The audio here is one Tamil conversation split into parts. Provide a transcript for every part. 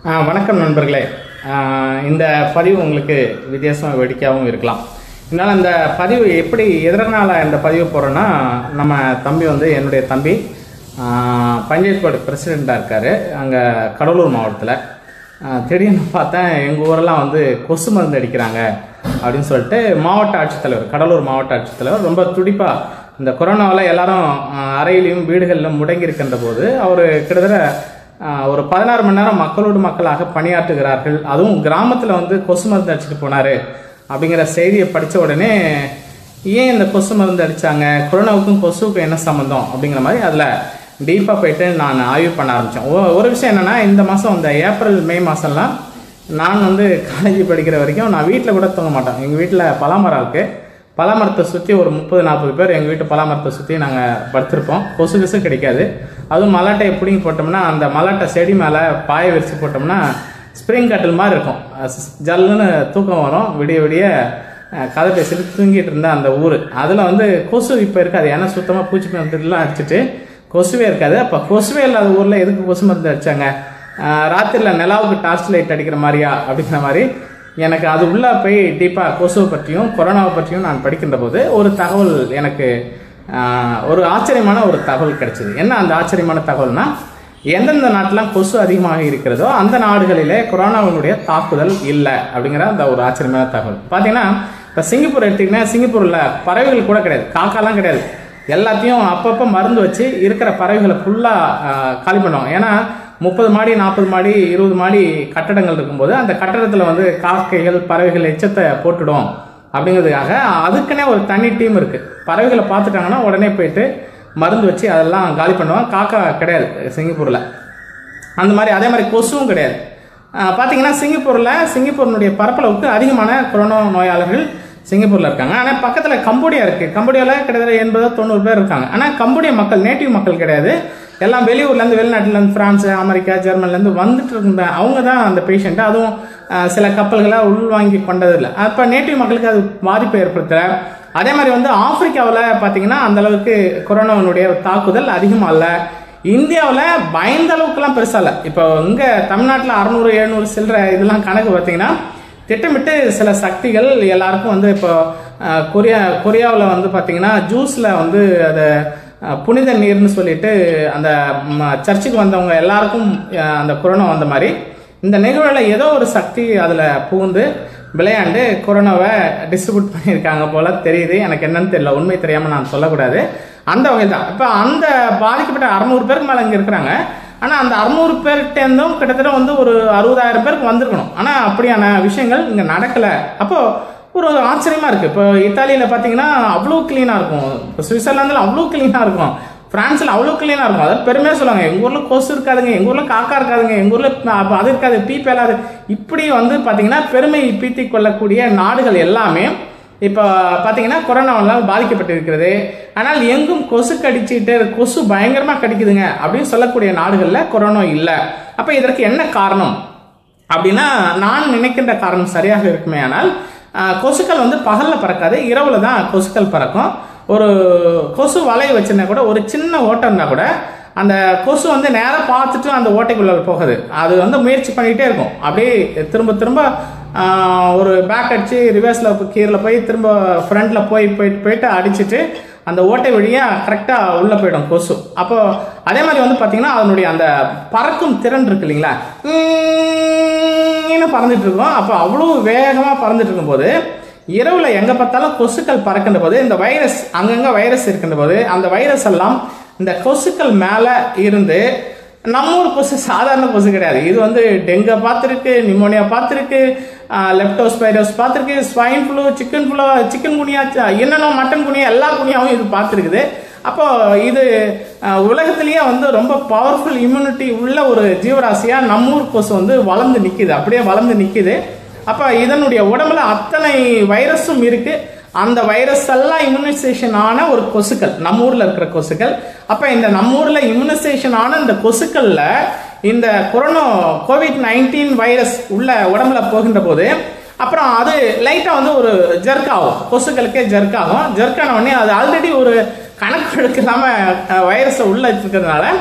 ஆ, வணக்கம் நண்பர்களே ஆ, இந்த பதிவு உங்களுக்கு வித்தியாசமாக வெடிக்காகவும் இருக்கலாம் இதனால் இந்த பதிவு எப்படி எதனால் இந்த பதிவு போடுறேன்னா நம்ம தம்பி வந்து என்னுடைய தம்பி ஆ, பஞ்சாயத்து போர்டு பிரசிடெண்ட்டாக இருக்கார் அங்கே கடலூர் மாவட்டத்தில் திடீர்னு பார்த்தேன் எங்கள் ஊரெல்லாம் வந்து கொசு மருந்து அடிக்கிறாங்க அப்படின்னு சொல்லிட்டு மாவட்ட ஆட்சித்தலைவர் கடலூர் மாவட்ட ஆட்சித்தலைவர் ரொம்ப துடிப்பாக இந்த கொரோனாவில் எல்லாரும் ஆ, அறையிலையும் வீடுகளிலும் முடங்கி இருக்கின்ற போது அவர் கிட்டத்தட்ட ஆஹ் ஒரு பதினாறு மணி நேரம் மக்களோடு மக்களாக பணியாற்றுகிறார்கள் அதுவும் கிராமத்தில் வந்து கொசு மருந்து அடிச்சுட்டு போனார் அப்படிங்கிற செய்தியை படித்த உடனே ஏன் இந்த கொசு மருந்து அடித்தாங்க கொரோனாவுக்கும் கொசுவுக்கும் என்ன சம்மந்தம் அப்படிங்கிற மாதிரி அதில் டீப்பாக போயிட்டு நான் ஆய்வு பண்ண ஆரம்பித்தேன் ஒரு விஷயம் என்னென்னா இந்த மாதம் இந்த ஏப்ரல் மே மாதம்லாம் நான் வந்து காலேஜ் படிக்கிற வரைக்கும் நான் வீட்டில் கூட தூங்க மாட்டேன் எங்கள் வீட்டில் பலாமரம் இருக்குது பலாமரத்தை சுற்றி ஒரு முப்பது நாற்பது பேர் எங்கள் வீட்டு பலாமரத்தை சுற்றி நாங்கள் படுத்திருப்போம் கொசு கிசு கிடைக்காது அதுவும் மலாட்டையை பிடுங்கி போட்டோம்னா அந்த மலாட்டை செடி மேலே பாய விரிச்சு போட்டோம்னா ஸ்ப்ரிங் கட்டில் மாதிரி இருக்கும் அஹ் ஜல்லுன்னு தூக்கம் வரும் விடிய விடிய அஹ், கதை பேசிட்டு தூங்கிட்டு இருந்த அந்த ஊர் அதில் வந்து கொசு இப்போ இருக்காது ஏன்னா சுத்தமாக பூச்சி மருந்துலாம் அடிச்சிட்டு கொசுவே இருக்காது அப்போ கொசுவே இல்லாத ஊரில் எதுக்கு கொசு மருந்து அடிச்சாங்க ராத்திரியில் நிலாவுக்கு டார்ச் லைட் அடிக்கிற மாதிரியா அப்படிங்கிற மாதிரி எனக்கு அது உள்ளே போய் டீப்பாக கொசுவை பற்றியும் கொரோனாவை பற்றியும் நான் படிக்கின்ற போது ஒரு தகவல் எனக்கு ஆஹ், ஒரு ஆச்சரியமான ஒரு தகவல் கிடைச்சது என்ன அந்த ஆச்சரியமான தகவல்னா எந்தெந்த நாட்டிலாம் கொசு அதிகமாக இருக்கிறதோ அந்த நாடுகளிலே கொரோனாவினுடைய தாக்குதல் இல்லை அப்படிங்கிற அந்த ஒரு ஆச்சரியமான தகவல் பார்த்தீங்கன்னா இப்போ சிங்கப்பூர் எடுத்திங்கன்னா சிங்கப்பூரில் பறவைகள் கூட கிடையாது காக்காலாம் கிடையாது எல்லாத்தையும் அப்பப்போ மருந்து வச்சு இருக்கிற பறவைகளை ஃபுல்லாக காலி பண்ணுவாங்க ஏன்னா முப்பது மாடி நாற்பது மாடி இருபது மாடி கட்டடங்கள் இருக்கும்போது அந்த கட்டடத்தில் வந்து காக்கைகள் பறவைகள் எச்சத்தை போட்டுடும் அப்படிங்கிறதுக்காக அதுக்குன்னே ஒரு தனி டீம் இருக்குது பறவைகளை பார்த்துட்டாங்கன்னா உடனே போயிட்டு மருந்து வச்சு அதெல்லாம் காலி பண்ணுவாங்க காக்கா கிடையாது சிங்கப்பூரில் அந்த மாதிரி அதே மாதிரி கொசுவும் கிடையாது ஆஹ் பார்த்தீங்கன்னா சிங்கப்பூரில் சிங்கப்பூரினுடைய பரப்பளவுக்கு அதிகமான கொரோனா நோயாளர்கள் சிங்கப்பூரில் இருக்காங்க ஆனால் பக்கத்தில் கம்போடியா இருக்குது கம்போடியாவில் கிட்டத்தட்ட எண்பது தொண்ணூறு பேர் இருக்காங்க ஆனால் கம்போடியா மக்கள் நேட்டிவ் மக்கள் கிடையாது எல்லாம் வெளியூர்லேருந்து வெளிநாட்டிலேருந்து ஃப்ரான்ஸ் அமெரிக்கா ஜெர்மன்லேருந்து வந்துட்டு இருந்த அவங்க தான் அந்த பேஷண்ட்டு அதுவும் ஆஹ் சில கப்பல்களை உள்வாங்கி கொண்டதில்லை அப்போ நேட்டிவ் மக்களுக்கு அது பாதிப்பை ஏற்படுத்தல அதே மாதிரி வந்து ஆப்பிரிக்காவில் பார்த்தீங்கன்னா அந்த அளவுக்கு கொரோனாவினுடைய தாக்குதல் அதிகமாக இல்லை இந்தியாவில் பயந்த அளவுக்குலாம் பெருசாக இல்லை இப்போ இங்கே தமிழ்நாட்டில் அறநூறு எழுநூறு சில்லற இதெல்லாம் கணக்கு பார்த்தீங்கன்னா திட்டமிட்டு சில சக்திகள் எல்லாருக்கும் வந்து இப்போ அஹ், கொரியா கொரியாவில் வந்து பார்த்தீங்கன்னா ஜூஸில் வந்து அதை அஹ், புனித நீர்னு சொல்லிட்டு அந்த ம, சர்ச்சுக்கு வந்தவங்க எல்லாருக்கும் அஹ், அந்த கொரோனா வந்த மாதிரி இந்த நிகழ்வில் ஏதோ ஒரு சக்தி அதில் புகுந்து விளையாண்டு கொரோனாவை டிஸ்ட்ரிபியூட் பண்ணியிருக்காங்க போல தெரியுது எனக்கு என்னன்னு தெரியல உண்மை தெரியாமல் நான் சொல்லக்கூடாது அந்த வகையில் தான் இப்போ அந்த பாதிக்கப்பட்ட அறநூறு பேருக்கு மேலே இங்கே இருக்கிறாங்க ஆனால் அந்த அறநூறு பேர்கிட்டேருந்தும் கிட்டத்தட்ட வந்து ஒரு அறுபதாயிரம் பேருக்கு வந்திருக்கணும் ஆனால் அப்படியான விஷயங்கள் இங்கே நடக்கலை அப்போது ஒரு ஆச்சரியமாக இருக்குது இப்போ இத்தாலியில் பார்த்தீங்கன்னா அவ்வளோ க்ளீனாக இருக்கும் இப்போ சுவிட்சர்லாந்தில் அவ்வளோ க்ளீனாக இருக்கும் பிரான்ஸில் அவ்வளோ க்ளீனாக இருக்கும் அதாவது பெருமையாக சொல்லுவாங்க எங்கள் ஊரில் கொசு இருக்காதுங்க எங்கள் ஊரில் காக்கா இருக்காதுங்க எங்கள் ஊரில் அது இருக்காது பீப் இல்லாது இப்படி வந்து பார்த்தீங்கன்னா பெருமை பீத்தி கொள்ளக்கூடிய நாடுகள் எல்லாமே இப்போ பார்த்தீங்கன்னா கொரோனாவால் பாதிக்கப்பட்டிருக்கிறது ஆனால் எங்கும் கொசு கடிச்சிட்டு கொசு பயங்கரமாக கடிக்குதுங்க அப்படின்னு சொல்லக்கூடிய நாடுகளில் கொரோனா இல்லை அப்போ இதற்கு என்ன காரணம் அப்படின்னா நான் நினைக்கின்ற காரணம் சரியாக இருக்குமே ஆனால் ஆஹ், கொசுக்கள் வந்து பகலில் பறக்காது இரவுல தான் கொசுக்கள் பறக்கும் ஒரு கொசு வலை வச்சிருந்தா கூட ஒரு சின்ன ஓட்டம் இருந்தால் கூட அந்த கொசு வந்து நேராக பார்த்துட்டு அந்த ஓட்டைக்குள்ள போகாது அது வந்து முயற்சி பண்ணிகிட்டே இருக்கும் அப்படியே திரும்ப திரும்ப ஆஹ், ஒரு பேக் அடித்து ரிவர்ஸில் கீரில் போய் திரும்ப ஃப்ரண்ட்டில் போய் போயிட்டு போயிட்டு அடிச்சுட்டு அந்த ஓட்டை வழியாக கரெக்டாக உள்ளே போயிடும் கொசு அப்போ அதே மாதிரி வந்து பார்த்தீங்கன்னா அதனுடைய அந்த பறக்கும் திறன் இருக்கு இல்லைங்களா ஈன்னு பறந்துட்டு இருக்கும் அப்போ அவ்வளோ வேகமாக பறந்துட்டு இருக்கும்போது இரவுல எங்க பார்த்தாலும் கொசுக்கள் பறக்கின்ற போது இந்த வைரஸ் அங்கங்க வைரஸ் இருக்கின்ற போது அந்த வைரஸ் எல்லாம் இந்த கொசுக்கள் மேல இருந்து நம்ம ஊர் கொசு சாதாரண கொசு கிடையாது இது வந்து டெங்கை பார்த்துருக்கு நிமோனியா பார்த்துருக்கு லெப்டோஸ்பைரஸ் பார்த்துருக்கு swine flu chicken flu chikungunya என்னென்ன மட்டன் குனியா எல்லா குனியாவும் இது பார்த்துருக்குது அப்போ இது அஹ், உலகத்திலேயே வந்து ரொம்ப பவர்ஃபுல் இம்யூனிட்டி உள்ள ஒரு ஜீவராசியா நம்ம ஊர் கொசு வந்து வளர்ந்து நிக்குது அப்படியே வளர்ந்து நிக்குது அப்ப இதனுடைய உடம்புல அத்தனை வைரஸும் இருக்கு அந்த வைரஸ் எல்லாம் இம்யூனைசேஷன் ஆன ஒரு கொசுக்கள் நம்ம ஊர்ல இருக்கிற கொசுக்கள் அப்ப இந்த நம்ம ஊர்ல இம்யூனைசேஷன் ஆன இந்த கொசுக்கள்ல இந்த கொரோனா கோவிட் நைன்டீன் வைரஸ் உள்ள உடம்புல போகின்ற போது அப்புறம் அது லைட்டாக வந்து ஒரு ஜெர்க் ஆகும் கொசுக்களுக்கே ஜெர்க் ஆகும் ஜெர்க் ஆன உடனே அது ஆல்ரெடி ஒரு கணக்கு இல்லாமல் வைரஸை உள்ள வச்சிருக்கிறதுனால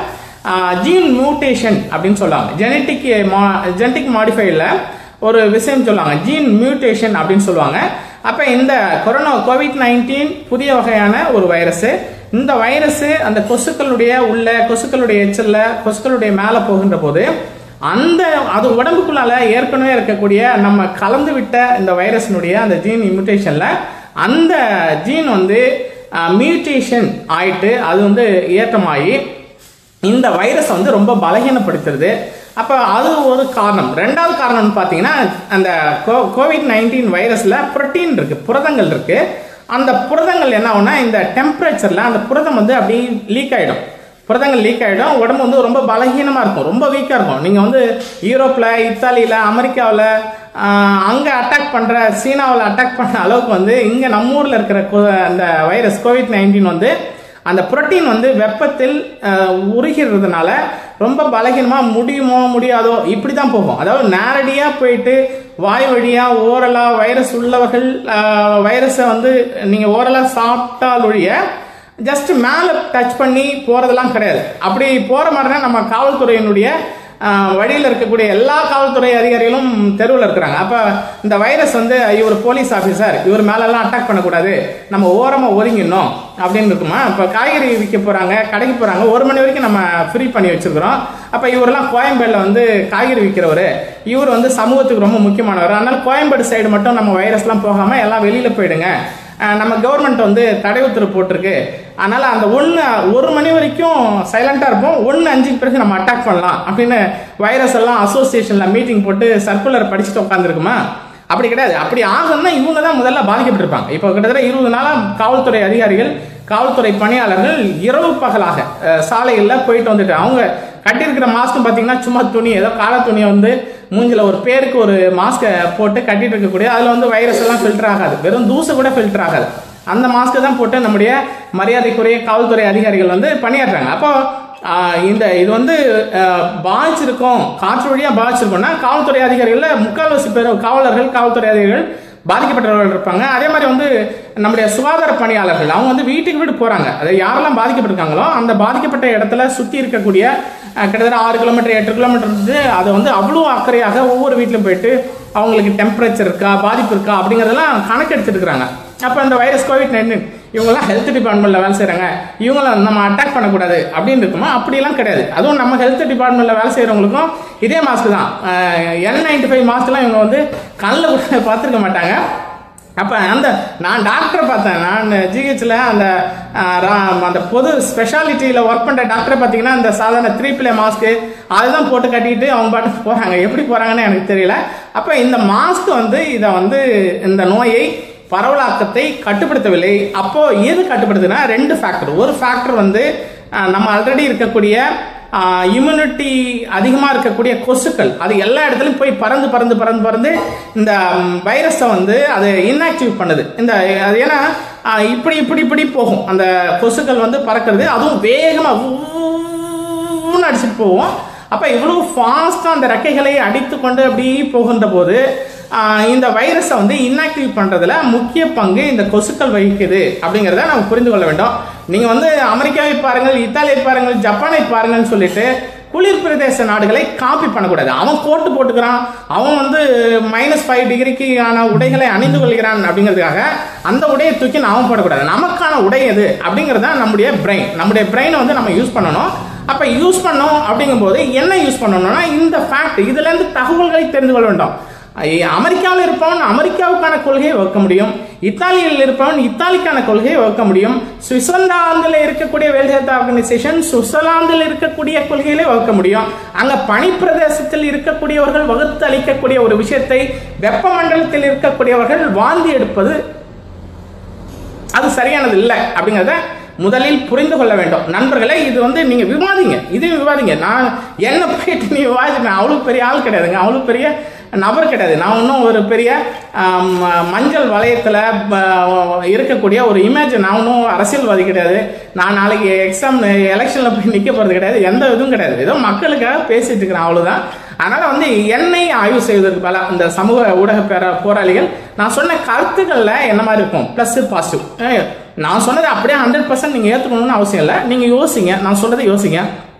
ஜீன் மியூட்டேஷன் அப்படின்னு சொல்லுவாங்க ஜெனட்டிக் ஜெனட்டிக் மாடிஃபைல ஒரு விஷயம் சொல்லுவாங்க ஜீன் மியூட்டேஷன் அப்படின்னு சொல்லுவாங்க அப்போ இந்த கொரோனா கோவிட் நைன்டீன் புதிய வகையான ஒரு வைரஸ் இந்த வைரஸ் அந்த கொசுக்களுடைய உள்ள கொசுக்களுடைய எச்சல்ல கொசுக்களுடைய மேலே போகின்ற போது அந்த அது உடம்புக்குள்ளால ஏற்கனவே இருக்கக்கூடிய நம்ம கலந்து விட்ட இந்த வைரஸினுடைய அந்த ஜீன் மியூட்டேஷன்ல அந்த ஜீன் வந்து மியூட்டேஷன் ஆயிட்டு அது வந்து ஏற்றமாகி இந்த வைரஸ் வந்து ரொம்ப பலகீனப்படுத்துறது அப்போ அது ஒரு காரணம் ரெண்டாவது காரணம்னு பார்த்தீங்கன்னா அந்த கோவிட் நைன்டீன் வைரஸில் புரோட்டீன் இருக்குது புரதங்கள் இருக்குது அந்த புரதங்கள் என்ன ஆகும்னா இந்த டெம்பரேச்சரில் அந்த புரதம் வந்து அப்படியே லீக் ஆகிடும் புரதங்கள் லீக் ஆகிடும் உடம்பு வந்து ரொம்ப பலகீனமாக இருக்கும் ரொம்ப வீக்காக இருக்கும் நீங்கள் வந்து யூரோப்பில் இத்தாலியில் அமெரிக்காவில் அங்கே அட்டாக் பண்ணுற சீனாவில் அட்டாக் பண்ண அளவுக்கு வந்து இங்கே நம்ம ஊரில் இருக்கிற கொ- அந்த வைரஸ் கோவிட் நைன்டீன் வந்து அந்த புரோட்டீன் வந்து வெப்பத்தில் அஹ், உருகிறதுனால ரொம்ப பலகீனமாக முடியுமோ முடியாதோ இப்படி தான் போகும் அதாவது நேரடியாக போயிட்டு வாய் வழியாக ஓரலாக வைரஸ் உள்ளவர்கள் வைரஸை வந்து நீங்கள் ஓரலாக சாப்பிட்டால் ஒழிய ஜஸ்ட் மேலே டச் பண்ணி போகிறதெல்லாம் கிடையாது அப்படி போகிற மாதிரினா நம்ம காவல்துறையினுடைய வழியில் இருக்கக்கூடிய எல்லா காவல்துறை அதிகாரிகளும் தெருவில் இருக்கிறாங்க அப்போ இந்த வைரஸ் வந்து இவர் போலீஸ் ஆஃபீஸர் இவர் மேலெல்லாம் அட்டாக் பண்ணக்கூடாது நம்ம ஓரமாக ஒதுங்கிடணும் அப்படின்னு இருக்குமா இப்போ காய்கறி விற்க போகிறாங்க கடைக்கு போகிறாங்க ஒரு மணி வரைக்கும் நம்ம ஃப்ரீ பண்ணி வச்சுருக்கிறோம் அப்போ இவரெல்லாம் கோயம்பேடில் வந்து காய்கறி விற்கிறவர் இவர் வந்து சமூகத்துக்கு ரொம்ப முக்கியமானவர் அதனால் கோயம்பேடு சைடு மட்டும் நம்ம வைரஸ்லாம் போகாமல் எல்லாம் வெளியில் போயிடுங்க அஹ் நம்ம கவர்மெண்ட் வந்து தடை உத்தரவு போட்டிருக்கு அதனால அந்த ஒன்று ஒரு மணி வரைக்கும் சைலண்டாக இருப்போம் ஒன்று அஞ்சுக்கு பிறகு நம்ம அட்டாக் பண்ணலாம் அப்படின்னு வைரஸ் எல்லாம் அசோசியேஷனில் மீட்டிங் போட்டு சர்க்குலர் படிச்சுட்டு உட்காந்துருக்குமா அப்படி கிடையாது அப்படி ஆகும்னா இவங்க தான் முதல்ல பாதிக்கப்பட்டிருப்பாங்க இப்போ கிட்டத்தட்ட இருபது நாளாக காவல்துறை அதிகாரிகள் காவல்துறை பணியாளர்கள் இரவு பகலாக அஹ், சாலைகளில் போயிட்டு வந்துட்டு அவங்க கட்டியிருக்கிற மாஸ்க்கும் பார்த்தீங்கன்னா சும்மா துணி ஏதோ கால துணியை வந்து மூஞ்சில ஒரு பேருக்கு ஒரு மாஸ்க்கை போட்டு கட்டிட்டு இருக்கக்கூடிய அதில் வந்து வைரஸ் எல்லாம் ஃபில்டர் ஆகாது வெறும் தூசு கூட ஃபில்டர் ஆகாது அந்த மாஸ்க்கை தான் போட்டு நம்முடைய மரியாதைக்குரிய காவல்துறை அதிகாரிகள் வந்து பணியாற்றுறாங்க அப்போ ஆஹ், இந்த இது வந்து ஆஹ், பாதிச்சிருக்கோம் காற்று வழியாக பாதிச்சிருக்கோம்னா காவல்துறை அதிகாரிகளில் முக்கால்வாசி பேர் காவலர்கள் காவல்துறை அதிகாரிகள் பாதிக்கப்பட்டவர்கள் இருப்பாங்க அதே மாதிரி வந்து நம்முடைய சுகாதார பணியாளர்கள் அவங்க வந்து வீட்டுக்கு வீடு போறாங்க அதை யாரெல்லாம் பாதிக்கப்பட்டிருக்காங்களோ அந்த பாதிக்கப்பட்ட இடத்துல சுற்றி இருக்கக்கூடிய அஹ், கிட்டத்தட்ட ஆறு கிலோமீட்டர் எட்டு கிலோமீட்டர் இருந்து அதை வந்து அவ்வளோ அக்கறையாக ஒவ்வொரு வீட்லையும் போயிட்டு அவங்களுக்கு டெம்பரேச்சர் இருக்கா பாதிப்பு இருக்கா அப்படிங்கிறதெல்லாம் கணக்கு எடுத்துட்டு இருக்கிறாங்க அப்போ இந்த வைரஸ் கோவிட் நைன்டீன் இவங்கெல்லாம் ஹெல்த் டிபார்ட்மெண்ட்ல வேலை செய்கிறாங்க இவங்கள நம்ம அட்டாக் பண்ணக்கூடாது அப்படின்னு இருக்குமா அப்படிலாம் கிடையாது அதுவும் நம்ம ஹெல்த் டிபார்ட்மெண்ட்ல வேலை செய்கிறவங்களுக்கும் இதே மாஸ்க் தான் என் நைன்டி ஃபைவ் மாஸ்க்லாம் இவங்க வந்து கண்ணில் கூட பார்த்துருக்க மாட்டாங்க அப்போ அந்த நான் டாக்டரை பார்த்தேன் நான் ஜிஹெச்சில் அந்த அஹ், ரா- அந்த பொது ஸ்பெஷாலிட்டியில் ஒர்க் பண்ணுற டாக்டரை பார்த்தீங்கன்னா இந்த சாதாரண த்ரீ பிளே மாஸ்க்கு அதுதான் போட்டு கட்டிட்டு அவங்க பாட்டுக்கு போகிறாங்க எப்படி போகிறாங்கன்னு எனக்கு தெரியல அப்போ இந்த மாஸ்க் வந்து இதை வந்து இந்த நோயை பரவலாக்கத்தை கட்டுப்படுத்தவில்லை அப்போ எது கட்டுப்படுத்துனா ரெண்டு ஃபேக்டர் ஒரு ஃபேக்டர் வந்து அஹ், நம்ம ஆல்ரெடி இருக்கக்கூடிய இம்யூனிட்டி அதிகமாக இருக்கக்கூடிய கொசுக்கள் அது எல்லா இடத்துலையும் போய் பறந்து பறந்து பறந்து பறந்து இந்த வைரஸை வந்து அது இன்ஆக்டிவ் பண்ணுது இந்த அது ஏன்னா ஆஹ், இப்படி இப்படி இப்படி போகும் அந்த கொசுக்கள் வந்து பறக்கிறது அதுவும் வேகமாக ஊன்னு அடிச்சுட்டு போவோம் அப்போ இவ்வளவு ஃபாஸ்ட்டாக அந்த ரெக்கைகளை அடித்து கொண்டு அப்படி போகின்ற போது ஆஹ், இந்த வைரஸை வந்து இன்ஆக்டிவ் பண்ணுறதுல முக்கிய பங்கு இந்த கொசுக்கள் வகிக்குது அப்படிங்கிறத நம்ம புரிந்து கொள்ள வேண்டும் நீங்கள் வந்து அமெரிக்காவை பாருங்கள் இத்தாலியை பாருங்கள் ஜப்பானை பாருங்கள்னு சொல்லிட்டு குளிர் பிரதேச நாடுகளை காப்பி பண்ணக்கூடாது அவன் கோட்டு போட்டுக்கிறான் அவன் வந்து மைனஸ் ஃபைவ் டிகிரிக்கு ஆன உடைகளை அணிந்து கொள்கிறான் அப்படிங்கிறதுக்காக அந்த உடையை தூக்கி நாம போடக்கூடாது நமக்கான உடை எது அப்படிங்கிறது தான் நம்முடைய பிரெயின் நம்முடைய பிரெயினை வந்து நம்ம யூஸ் பண்ணணும் அப்போ யூஸ் பண்ணோம் அப்படிங்கும்போது என்ன யூஸ் பண்ணணும்னா இந்த ஃபேக்ட் இதுலேருந்து தகவல்களை தெரிந்து கொள்ள வேண்டும் ஐ- அமெரிக்காவில் இருப்பவன் அமெரிக்காவுக்கான கொள்கையை வகுக்க முடியும் இத்தாலியில் இருப்பவன் இத்தாலிக்கான கொள்கையை வகுக்க முடியும் சுவிட்சர்லாந்தில் இருக்கக்கூடிய வேர்ல்ட் ஹெல்த் ஆர்கனைசேஷன் சுவிட்சர்லாந்தில் இருக்கக்கூடிய கொள்கைகளை வகுக்க முடியும் அங்க பனிப்பிரதேசத்தில் இருக்கக்கூடியவர்கள் வகுத்து அளிக்கக்கூடிய ஒரு விஷயத்தை வெப்பமண்டலத்தில் இருக்கக்கூடியவர்கள் வாந்தி எடுப்பது அது சரியானது இல்லை அப்படிங்கிறத முதலில் புரிந்து கொள்ள வேண்டும் நண்பர்களே இது வந்து நீங்க விவாதிங்க இது விவாதிங்க நான் என்ன போயிட்டு நீ விவாதிங்க அவ்வளவு பெரிய ஆள் கிடையாதுங்க அவ்வளவு பெரிய நபர் கிடையாது நான் இன்னும் ஒரு பெரிய ஆம், மஞ்சள் வளையத்தில் இருக்கக்கூடிய ஒரு இமேஜ் நான் ஒன்றும் அரசியல்வாதி கிடையாது நான் நாளைக்கு எக்ஸாம் எலெக்ஷனில் போய் நிற்க போகிறது கிடையாது எந்த இதுவும் கிடையாது ஏதோ மக்களுக்காக பேசிட்டு இருக்கிறேன் அவ்வளோதான் அதனால் வந்து என்னை ஆய்வு செய்வதற்கு பல இந்த சமூக ஊடக பேர போராளிகள் நான் சொன்ன கருத்துக்களில் என்ன மாதிரி இருக்கும் ப்ளஸ் பாசிட்டிவ் நான் சொன்னதை அப்படியே ஹண்ட்ரட் பர்சன்ட் நீங்கள் ஏற்றுக்கணும்னு அவசியம் இல்லை நீங்கள் யோசிங்க நான் சொன்னதை யோசிங்க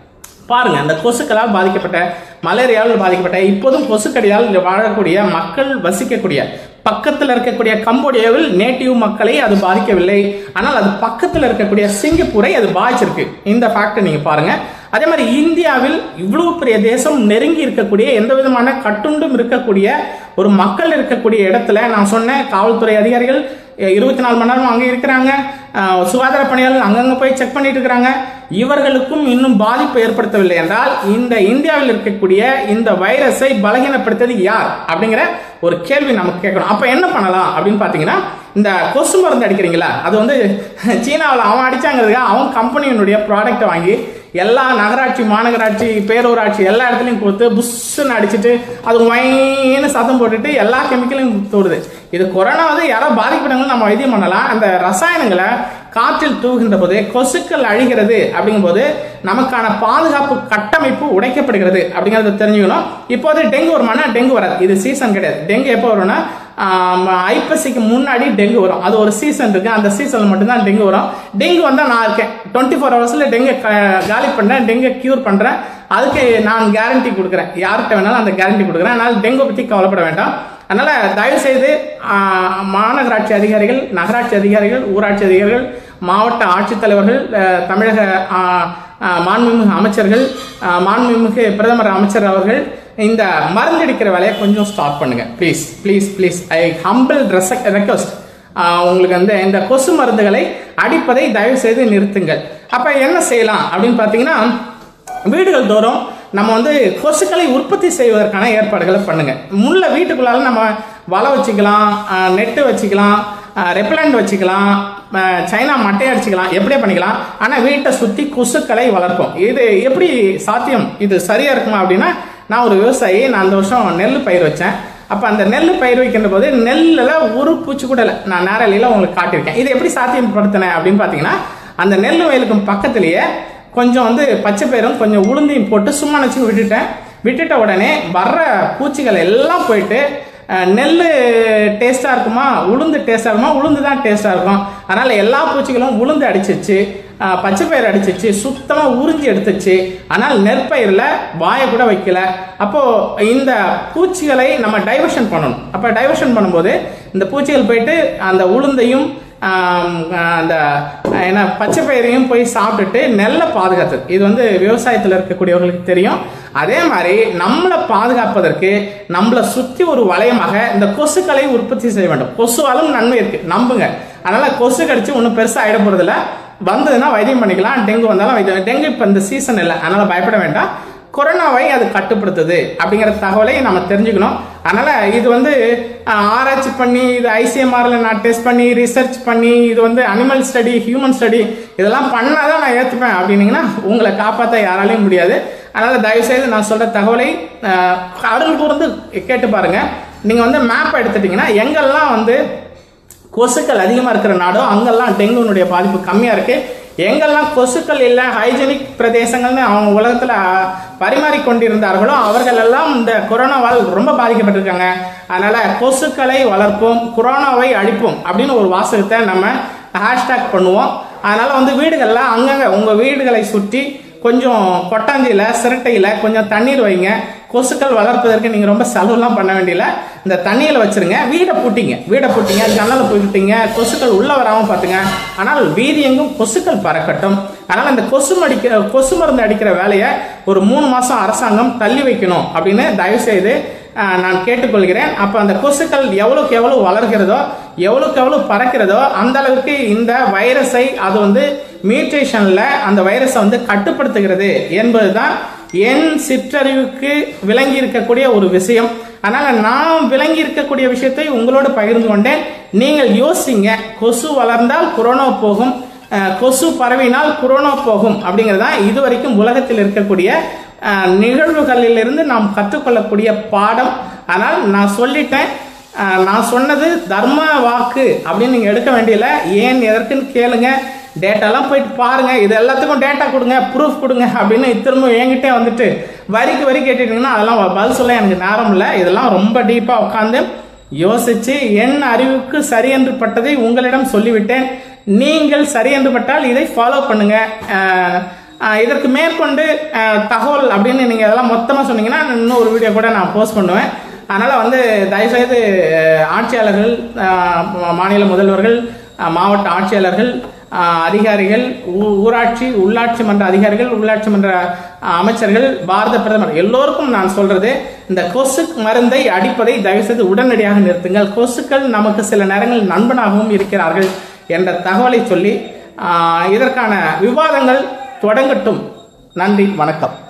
பாருங்க அந்த கொசுக்களால் பாதிக்கப்பட்ட மலேரியாவில் பாதிக்கப்பட்ட இப்போதும் கொசுக்கடியால் வாழக்கூடிய மக்கள் வசிக்கக்கூடிய பக்கத்தில் இருக்கக்கூடிய கம்போடியாவில் நேட்டிவ் மக்களை அது பாதிக்கவில்லை ஆனால் அது பக்கத்தில் இருக்கக்கூடிய சிங்கப்பூரை அது பாதிச்சிருக்கு இந்த ஃபேக்ட் நீங்க பாருங்க அதே மாதிரி இந்தியாவில் இவ்வளவு பெரிய தேசம் நெருங்கி இருக்கக்கூடிய எந்த விதமான கட்டுண்டும் இருக்கக்கூடிய ஒரு மக்கள் இருக்கக்கூடிய இடத்துல நான் சொன்னேன் காவல்துறை அதிகாரிகள் இருபத்தி நாலு மணி நேரம் அங்கே இருக்கிறாங்க அஹ், சுகாதார பணியாளர்கள் அங்கங்கே போய் செக் பண்ணிட்டு இருக்கிறாங்க இவர்களுக்கும் இன்னும் பாதிப்பு ஏற்படுத்தவில்லை என்றால் இந்த இந்தியாவில் இருக்கக்கூடிய இந்த வைரஸை பலகீனப்படுத்தது யார் அப்படிங்கிற ஒரு கேள்வி நமக்கு கேட்கணும் அப்ப என்ன பண்ணலாம் அப்படின்னு பாத்தீங்கன்னா இந்த கொசு மருந்து அடிக்கிறீங்களா அது வந்து சீனாவில் அவன் அடிச்சாங்கிறதுக்காக அவன் கம்பெனியினுடைய ப்ராடக்ட்டை வாங்கி எல்லா நகராட்சி மாநகராட்சி பேரூராட்சி எல்லா இடத்துலையும் கொடுத்து புஷ்ஷுன்னு அடிச்சுட்டு அது வைன்னு சத்தம் போட்டுட்டு எல்லா கெமிக்கலையும் தோடுது இது கொரோனா வந்து யாரோ பாதிக்கப்பட்டவங்க நம்ம வைத்தியம் பண்ணலாம் அந்த ரசாயனங்களை காற்றில் தூகின்ற போது கொசுக்கள் அழிகிறது அப்படிங்கும்போது நமக்கான பாதுகாப்பு கட்டமைப்பு உடைக்கப்படுகிறது அப்படிங்கறத தெரிஞ்சுக்கணும் இப்போது டெங்கு வருமானா டெங்கு வராது இது சீசன் கிடையாது டெங்கு எப்போ வரும்னா ஆம், ஐப்பசிக்கு முன்னாடி டெங்கு வரும் அது ஒரு சீசன் இருக்கு அந்த சீசன்ல மட்டும்தான் டெங்கு வரும் டெங்கு வந்தா நான் இருக்கேன் டுவெண்ட்டி ஃபோர் ஹவர்ஸ்ல டெங்கு க- காலி பண்றேன் டெங்கு கியூர் பண்றேன் அதுக்கு நான் கேரண்டி கொடுக்குறேன் யார்கிட்ட வேணாலும் அந்த கேரண்டி கொடுக்குறேன் அதனால டெங்கு பத்தி கவலைப்பட வேண்டாம் அதனால தயவு செய்து ஆ, மாநகராட்சி அதிகாரிகள் நகராட்சி அதிகாரிகள் ஊராட்சி அதிகாரிகள் மாவட்ட ஆட்சித்தலைவர்கள் அஹ், தமிழக ஆ, ஆ, மாண்புமிகு அமைச்சர்கள் ஆ, மாண்புமிகு பிரதமர் அமைச்சர் அவர்கள் இந்த மருந்தடிக்கிற வேலையை கொஞ்சம் ஸ்டாப் பண்ணுங்க please please please I humble request உங்களுக்கு வந்து இந்த கொசு மருந்துகளை அடிப்பதை தயவு செய்து நிறுத்துங்கள் அப்ப என்ன செய்யலாம் அப்படின்னு பார்த்தீங்கன்னா வீடுகள் தோறும் நம்ம வந்து கொசுக்களை உற்பத்தி செய்வதற்கான ஏற்பாடுகளை பண்ணுங்க முள்ள வீட்டுக்குள்ளால நம்ம வலை வச்சுக்கலாம் நெட்டு வச்சுக்கலாம் ரெப்பலண்ட் வச்சுக்கலாம் அஹ், சைனா மட்டை அடிச்சுக்கலாம் எப்படியே பண்ணிக்கலாம் ஆனால் வீட்டை சுற்றி கொசுக்களை வளர்ப்போம் இது எப்படி சாத்தியம் இது சரியா இருக்குமா அப்படின்னா நான் ஒரு விவசாயி நான் அந்த வருஷம் நெல் பயிர் வச்சேன் அப்போ அந்த நெல் பயிர் வைக்கின்ற போது நெல்லில் ஒரு பூச்சி கூட இல்லை நான் நேரலையில் உங்களுக்கு காட்டியிருக்கேன் இது எப்படி சாத்தியப்படுத்தினேன் அப்படின்னு பார்த்தீங்கன்னா அந்த நெல் வயலுக்கும் பக்கத்துலேயே கொஞ்சம் வந்து பச்சை பயிரும் கொஞ்சம் உளுந்தையும் போட்டு சும்மா நினச்சி விட்டுட்டேன் விட்டுட்ட உடனே வர்ற பூச்சிகள் எல்லாம் போயிட்டு அஹ், நெல் டேஸ்ட்டாக இருக்குமா உளுந்து டேஸ்ட்டாக இருக்குமா உளுந்து தான் டேஸ்ட்டாக இருக்கும் அதனால் எல்லா பூச்சிகளும் உளுந்து அடிச்சிச்சு அஹ், பச்சை பயிர் அடிச்சிச்சு சுத்தமாக உறிஞ்சி எடுத்துச்சு ஆனால் நெற்பயிரில் வாயை கூட வைக்கல அப்போது இந்த பூச்சிகளை நம்ம டைவர்ஷன் பண்ணணும் அப்போ டைவர்ஷன் பண்ணும்போது இந்த பூச்சிகள் போயிட்டு அந்த உளுந்தையும் ஆம், அந்த என்ன பச்சை பயிரையும் போய் சாப்பிட்டுட்டு நெல்லை பாதுகாத்தது இது வந்து விவசாயத்தில் இருக்கக்கூடியவர்களுக்கு தெரியும் அதே மாதிரி நம்மளை பாதுகாப்பதற்கு நம்மளை சுற்றி ஒரு வளையமாக இந்த கொசுக்களை உற்பத்தி செய்ய வேண்டும் கொசுவாலும் நன்மை இருக்கு நம்புங்க அதனால கொசு கடிச்சு ஒன்றும் பெருசாக ஆயிட போறதில்ல வந்ததுன்னா வைத்தியம் பண்ணிக்கலாம் டெங்கு வந்தாலும் வைத்தியம் டெங்கு இப்போ இந்த சீசன் இல்லை அதனால பயப்பட வேண்டாம் கொரோனாவை அது கட்டுப்படுத்துது அப்படிங்கிற தகவலை நம்ம தெரிஞ்சுக்கணும் அதனால இது வந்து அஹ், ஆராய்ச்சி பண்ணி இது ஐசிஎம்ஆர்ல நான் டெஸ்ட் பண்ணி ரிசர்ச் பண்ணி இது வந்து அனிமல் ஸ்டடி ஹியூமன் ஸ்டடி இதெல்லாம் பண்ணாதான் நான் ஏற்றுப்பேன் அப்படின்னீங்கன்னா உங்களை காப்பாற்ற யாராலையும் முடியாது அதனால தயவுசெய்து நான் சொல்ற தகவலை அஹ், அருள் கூர்ந்து கேட்டு பாருங்க நீங்க வந்து மேப் எடுத்துட்டீங்கன்னா எங்கெல்லாம் வந்து கொசுக்கள் அதிகமாக இருக்கிற நாடோ அங்கெல்லாம் டெங்குனுடைய பாதிப்பு கம்மியாக இருக்கு எங்கெல்லாம் கொசுக்கள் இல்லை ஹைஜெனிக் பிரதேசங்கள்னு அவங்க உலகத்தில் பரிமாறிக்கொண்டிருந்தார்களோ அவர்கள் எல்லாம் இந்த கொரோனாவால் ரொம்ப பாதிக்கப்பட்டிருக்காங்க அதனால கொசுக்களை வளர்ப்போம் கொரோனாவை அழிப்போம் அப்படின்னு ஒரு வாசகத்தை நம்ம ஹேஷ்டேக் பண்ணுவோம் அதனால வந்து வீடுகளில் அங்கங்க உங்கள் வீடுகளை சுற்றி கொஞ்சம் கொட்டாஞ்சியில் சிரட்டையில் கொஞ்சம் தண்ணீர் வைங்க கொசுக்கள் வளர்ப்பதற்கு நீங்கள் ரொம்ப செலவுலாம் பண்ண வேண்டியல இந்த தண்ணியில் வச்சிருங்க வீடை பூட்டிங்க வீடை பூட்டிங்க ஜன்னலை பூட்டிங்க கொசுக்கள் உள்ளே வராமல் பார்த்துங்க ஆனால் வீதி எங்கும் கொசுக்கள் பறக்கட்டும் அதனால் இந்த கொசு அடிக்கிற கொசு மருந்து அடிக்கிற வேலையை ஒரு மூணு மாதம் அரசாங்கம் தள்ளி வைக்கணும் அப்படின்னு தயவு செய்து ஆஹ், நான் கேட்டுக்கொள்கிறேன் அப்போ அந்த கொசுக்கள் எவ்வளோக்கு எவ்வளோ வளர்கிறதோ எவ்வளோக்கு எவ்வளோ பறக்கிறதோ அந்த அளவுக்கு இந்த வைரஸை அது வந்து மியூட்டேஷனில் அந்த வைரஸை வந்து கட்டுப்படுத்துகிறது என்பதுதான் என் சிற்றறிவுக்கு விளங்கி இருக்கக்கூடிய ஒரு விஷயம் அதனால நான் விளங்கி இருக்கக்கூடிய விஷயத்தை உங்களோடு பகிர்ந்து கொண்டேன் நீங்கள் யோசிங்க கொசு வளர்ந்தால் கொரோனா போகும் அஹ், கொசு பரவினால் கொரோனா போகும் அப்படிங்கிறதான் இதுவரைக்கும் உலகத்தில் இருக்கக்கூடிய அஹ், நிகழ்வுகளிலிருந்து நாம் கற்றுக்கொள்ளக்கூடிய பாடம் ஆனால் நான் சொல்லிட்டேன் அஹ், நான் சொன்னது தர்ம வாக்கு அப்படின்னு நீங்க எடுக்க வேண்டியல ஏன் எதற்குன்னு கேளுங்க டேட்டாலாம் போயிட்டு பாருங்க இது எல்லாத்துக்கும் டேட்டா கொடுங்க ப்ரூஃப் கொடுங்க அப்படின்னு திரும்ப என்கிட்டே வந்துட்டு வரிக்கு வரி கேட்டுட்டீங்கன்னா அதெல்லாம் பதில் சொல்ல எனக்கு நேரம் இல்லை இதெல்லாம் ரொம்ப டீப்பாக உட்காந்து யோசிச்சு என் அறிவுக்கு சரி என்று பட்டதை உங்களிடம் சொல்லிவிட்டேன் நீங்கள் சரி என்று பட்டால் இதை ஃபாலோ பண்ணுங்க அஹ், ஆஹ் இதற்கு மேற்கொண்டு ஆஹ் தகவல் அப்படின்னு நீங்கள் இதெல்லாம் மொத்தமாக சொன்னீங்கன்னா நான் இன்னும் ஒரு வீடியோ கூட நான் போஸ்ட் பண்ணுவேன் அதனால் வந்து தயவுசெய்து ஆஹ் ஆட்சியாளர்கள் ஆஹ் மாநில முதல்வர்கள் ஆஹ் மாவட்ட ஆட்சியாளர்கள் ஆஹ் அதிகாரிகள் ஊ- ஊராட்சி உள்ளாட்சி மன்ற அதிகாரிகள் உள்ளாட்சி மன்ற ஆஹ் அமைச்சர்கள் பாரத பிரதமர் எல்லோருக்கும் நான் சொல்றது இந்த கொசு மருந்தை அடிப்பதை தயவுசெய்து உடனடியாக நிறுத்துங்கள் கொசுக்கள் நமக்கு சில நேரங்களில் நண்பனாகவும் இருக்கிறார்கள் என்ற தகவலை சொல்லி ஆஹ் இதற்கான விவாதங்கள் தொடங்கட்டும் நன்றி வணக்கம்